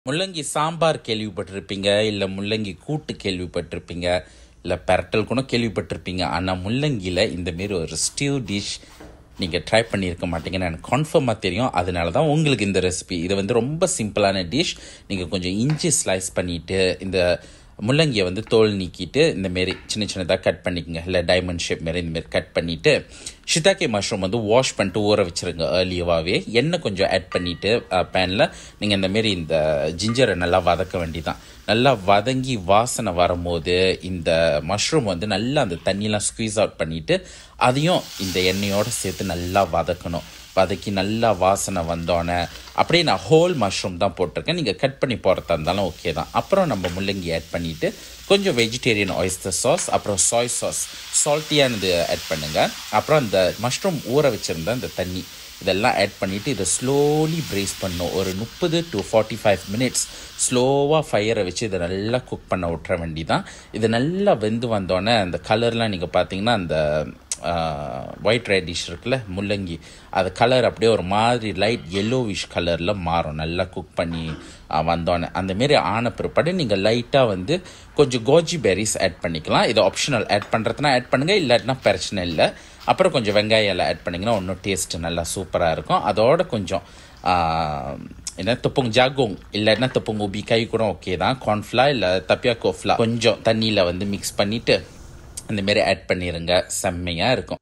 முள்ளங்கி சாம்பார் கேள்விப்பட்டிருப்பீங்க இல்லை முள்ளங்கி கூட்டு கேள்விப்பட்டிருப்பீங்க இல்லை பெரட்டல் கூட கேள்விப்பட்டிருப்பீங்க ஆனால் முள்ளங்கியில் இந்த மாரி ஒரு ஸ்டியூ டிஷ் நீங்கள் ட்ரை பண்ணியிருக்க மாட்டீங்கன்னு எனக்கு கன்ஃபார்மாக தெரியும் அதனால தான் உங்களுக்கு இந்த ரெசிபி இது வந்து ரொம்ப சிம்பிளான டிஷ் நீங்கள் கொஞ்சம் இஞ்சி ஸ்லைஸ் பண்ணிவிட்டு இந்த முள்ளங்கியை வந்து தோல் நீக்கிட்டு இந்த மாரி சின்ன சின்னதாக கட் பண்ணிக்கோங்க இல்லை டைமண்ட் ஷேப் மாரி இந்த மாரி கட் பண்ணிவிட்டு ஷிதாக்கே மஷ்ரூம் வந்து வாஷ் பண்ணிட்டு ஊற வச்சுருங்க ஏர்லியவாகவே எண்ணெய் கொஞ்சம் ஆட் பண்ணிவிட்டு பேனில் நீங்கள் இந்த மாரி இந்த ஜிஞ்சரை நல்லா வதக்க வேண்டியதான் நல்லா வதங்கி வாசனை வரும்போது இந்த மஷ்ரூம் வந்து நல்லா அந்த தண்ணியெலாம் ஸ்குவீஸ் அவுட் பண்ணிவிட்டு அதையும் இந்த எண்ணெயோடு சேர்த்து நல்லா வதக்கணும் வதக்கி நல்லா வாசனை வந்தோடனே அப்படியே நான் ஹோல் மஷ்ரூம் தான் போட்டிருக்கேன் நீங்கள் கட் பண்ணி போடுறதா இருந்தாலும் ஓகே தான் அப்புறம் நம்ம முள்ளங்கி ஆட் பண்ணிவிட்டு கொஞ்சம் வெஜிடேரியன் ஆயிஸ்டர் சாஸ் அப்புறம் சாய் சாஸ் சால்ட்டியானது ஆட் பண்ணுங்கள் அப்புறம் அந்த மஷ்ரூம் ஊற வச்சுருந்த அந்த தண்ணி இதெல்லாம் ஆட் பண்ணிவிட்டு இதை ஸ்லோலி பிரேஸ் பண்ணும் ஒரு முப்பது டு ஃபார்ட்டி ஃபைவ் மினிட்ஸ் ஸ்லோவாக ஃபயரை வச்சு இதை நல்லா குக் பண்ண விட்டுற வேண்டி தான் இது நல்லா வெந்து வந்தோடனே அந்த கலர்லாம் நீங்கள் பார்த்தீங்கன்னா அந்த ஒயிட் ரெட்டிஷ் இருக்குல்ல முள்ளங்கி அது கலர் அப்படியே ஒரு மாதிரி லைட் எல்லோவிஷ் கலரில் மாறும் நல்லா குக் பண்ணி வந்தோடனே அந்தமாரி ஆன பிற்பாடு நீங்கள் லைட்டாக வந்து கொஞ்சம் கோஜி பெரிஸ் ஆட் பண்ணிக்கலாம் இது ஆப்ஷனல் ஆட் பண்ணுறதுனா ஆட் பண்ணுங்கள் இல்லாட்டினா பிரச்சனை இல்லை அப்புறம் கொஞ்சம் வெங்காயம் எல்லாம் ஆட் பண்ணிங்கன்னா இன்னும் டேஸ்ட் நல்லா சூப்பராக இருக்கும் அதோட கொஞ்சம் என்ன துப்பங் ஜாகோங் இல்லைன்னா துப்பங் உபி கை கூட ஓகே தான் கார்ன்ஃப்ளா இல்லை தப்பியா கோஃப்ளா கொஞ்சம் தண்ணியில் வந்து மிக்ஸ் பண்ணிவிட்டு இந்த மாரி ஆட் பண்ணிடுங்க செம்மையாக இருக்கும்